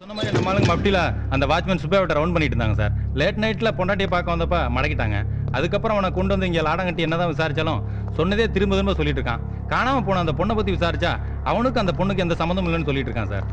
சொன்ன மாதிரி நம்ம ஆளுங்க மப்டியில் அந்த வாட்ச்மேன் சுப்பையாவட்ட ரவுண்ட் பண்ணிட்டு இருந்தாங்க சார் லேட் நைட்டில் பொண்டாட்டியை பார்க்க வந்தப்ப மடக்கிட்டாங்க அதுக்கப்புறம் அவனை கொண்டு வந்து இங்கே லாடம் கட்டி என்னதான் விசாரிச்சாலும் சொன்னதே திரும்ப திரும்ப சொல்லிட்டு இருக்கான் காணாம போன அந்த பொண்ணை பற்றி விசாரிச்சா அவனுக்கு அந்த பொண்ணுக்கு எந்த சம்மந்தம் இல்லைன்னு சொல்லிட்டு இருக்கான் சார்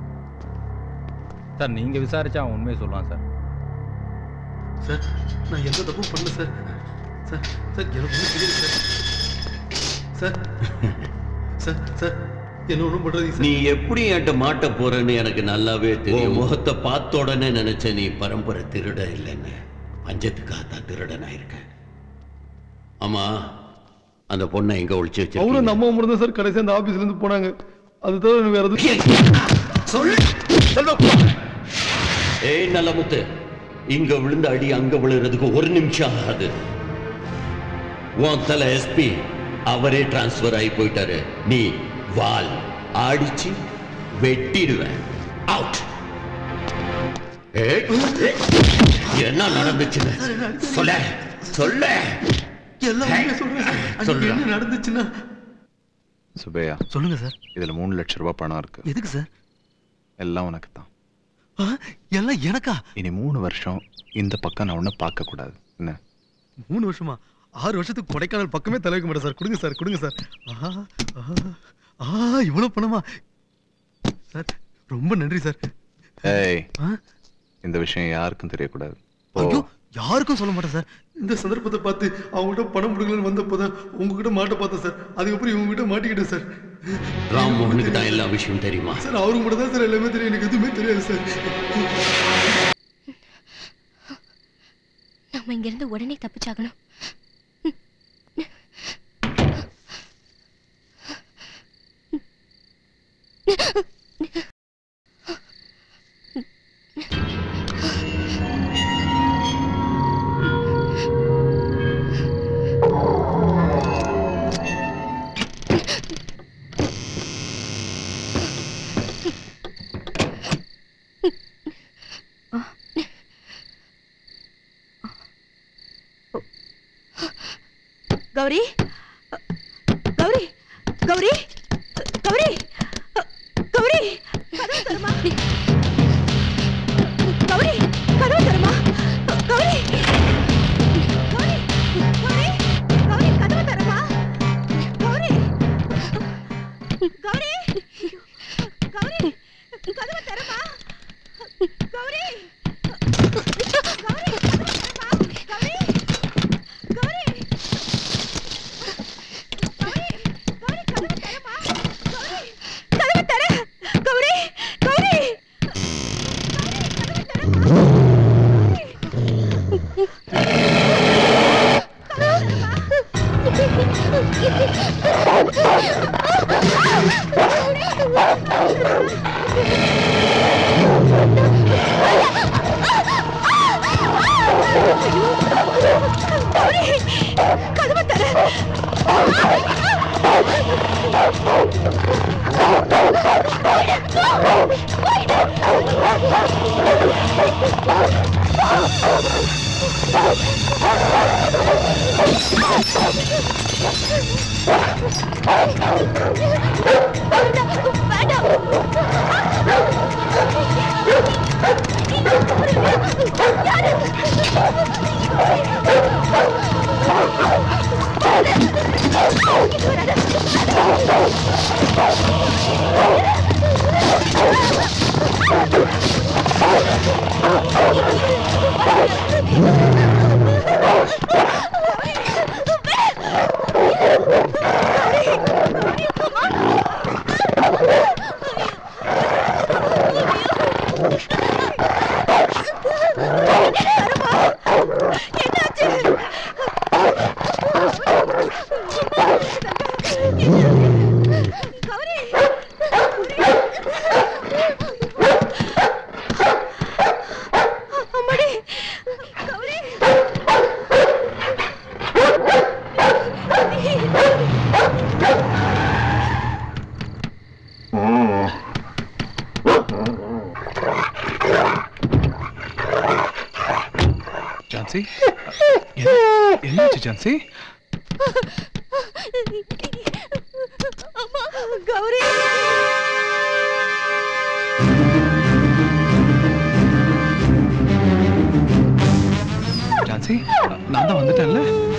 சார் நீங்கள் விசாரிச்சா அவன் உண்மையை சொல்லுவான் சார் சார் நான் எந்த தப்பும் பண்ணல சார் சார் சார் எனக்கு ஒன்றும் தெரியாது சார் சார் சார் சார் என்ன ஒன்றும் பண்ணுறது சார் நீ எப்படி என்கிட்ட மாட்ட போறன்னு எனக்கு நல்லாவே தெரியும் முகத்தை பார்த்த உடனே நினைச்ச நீ பரம்பரை திருட இல்லைன்னு பஞ்சத்துக்காக தான் திருடனா இருக்கேன் ஆமா அந்த பொண்ணை எங்க ஒளிச்சு அவரும் வச்சிருக்கீங்க அந்த அம்மா மட்டும் தான் சார் கடைசி அந்த ஆபீஸ்ல இருந்து போனாங்க அது தவிர எனக்கு வேற எதுவும் சொல்லு ஏய் நல்ல முத்து இங்க விழுந்த அடி அங்க விழுறதுக்கு ஒரு நிமிஷம் ஆகாது உன் தலை எஸ்பி அவரே டிரான்ஸ்ஃபர் ஆகி போயிட்டாரு நீ வால் ஆடிச்சு வெட்டிடுவேன் அவுட் என்ன நடந்துச்சுன்னு சொல்ல சொல்ல எல்லாம் உண்மையை சொல்றேன் சார் அன்னைக்கு சொல்றா. என்ன நடந்துச்சுன்னா சுபையா சொல்லுங்க சார் இதுல மூணு லட்ச ரூபாய் பணம் இருக்கு எதுக்கு சார் எல்லாம் உனக்கு தான் ஆ, எல்லாம் எனக்கா இனி மூணு வருஷம் இந்த பக்கம் நான் ஒன்றும் பார்க்க கூடாது என்ன மூணு வருஷமா ஆறு வருஷத்துக்கு கொடைக்கானல் பக்கமே தலைவைக்க மாட்டேன் சார் கொடுங்க சார் கொடுங்க சார் ஆஹா, ஆஹா, ஆ இவ்வளவு பணமா சார் ரொம்ப நன்றி சார் ஏய் ஆ? இந்த விஷயம் யாருக்கும் தெரியக்கூடாது போ. ஐயோ யாருக்கும் சொல்ல மாட்டேன் சார் இந்த சந்தர்ப்பத்தை பார்த்து அவங்ககிட்ட பணம் கொடுக்கலன்னு வந்தப்போதான் உங்ககிட்ட மாட்ட பார்த்தேன் சார் அதுக்கப்புறம் இவங்க கிட்ட மாட்டிக்கிட்டேன் சார் ராம் மோகனுக்கு தான் எல்லா விஷயம் தெரியுமா சார் அவருக்கு மட்டும் தான் சார் எல்லாமே தெரியும் எனக்கு எதுவுமே தெரியாது சார் நம்ம இங்கிருந்து உடனே தப்பிச்சாகணும் கௌரி கௌரி கௌரி கௌரி கௌரி கதவு தருமா கௌரி கதவு தருமா கௌரி கௌரி கௌரி கௌரி கதவு தருமா கௌரி கௌரி கௌரி கதவு தருமா கௌரி கௌரி கதவு தருமா கௌரி கௌரி கதவு தர கௌரி கௌரி கதவு தர அம்மாடி கௌரி ஜான்சி என்ன- என்னாச்சு ஜான்சி அம்மா கௌரி போயிட்டான்ல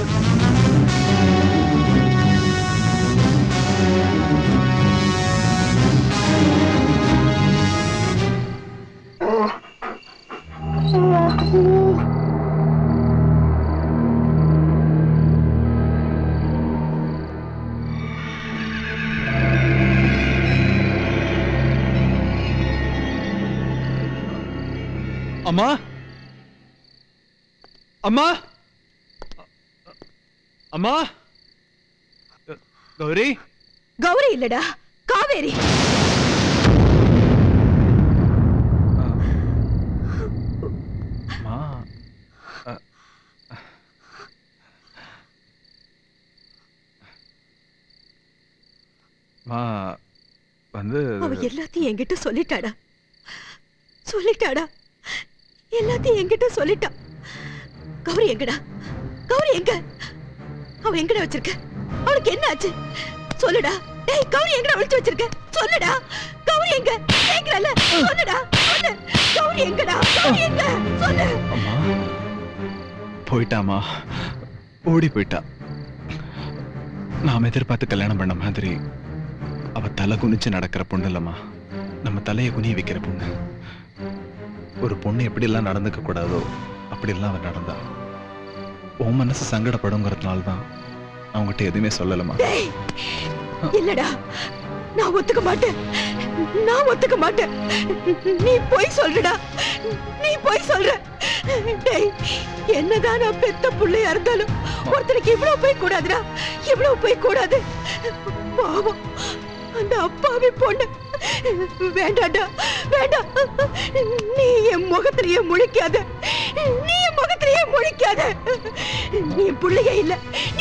அம்மா அம்மா அம்மா க- கௌரி கௌரி இல்லடா காவேரி அம்மா அ- அம்மா வந்து அவ எல்லாத்தையும் என்கிட்ட சொல்லிட்டாடா சொல்லிட்டாடா எல்லாத்தையும் என்கிட்ட சொல்லிட்டா கௌரி எங்கடா கௌரி எங்க அவ எங்கடா வச்சிருக்க அவளுக்கு என்ன ஆச்சு சொல்லுடா டேய் கௌரி எங்கடா ஒளிச்சு வச்சிருக்க சொல்லுடா கௌரி எங்க கேக்குறல சொல்லுடா சொல்லு கௌரி எங்கடா கௌரி எங்க சொல்லு அம்மா போயிட்டாமா ஓடி போயிட்டா நாம எதிர்பார்த்து கல்யாணம் பண்ண மாதிரி அவ தலை குனிச்சு நடக்கிற பொண்ணு இல்லம்மா நம்ம தலையை குனிய வைக்கிற பொண்ணு ஒரு பொண்ணு எப்படியெல்லாம் நடந்துக்க கூடாதோ அப்படியெல்லாம் அவ நடந்தா உன் மனசு சங்கடப்படுங்கிறதுனால தான் அவங்ககிட்ட எதுவுமே சொல்லலம்மா டேய் இல்லடா நான் ஒத்துக்க மாட்டேன் நான் ஒத்துக்க மாட்டேன் நீ போய் சொல்றடா நீ போய் சொல்ற டேய் என்னதான் நான் பெத்த புள்ளையா இருந்தாலும் ஒருத்தருக்கு இவ்வளவு போய் கூடாதுடா இவ்வளவு போய் கூடாது பாவம் அந்த அப்பாவி பொண்ணு வேண்டாடா வேண்டாம் நீ என் முகத்திலேயே முழிக்காத நீ என் முகத்திலேயே முழிக்காத நீ என் புள்ளையே இல்ல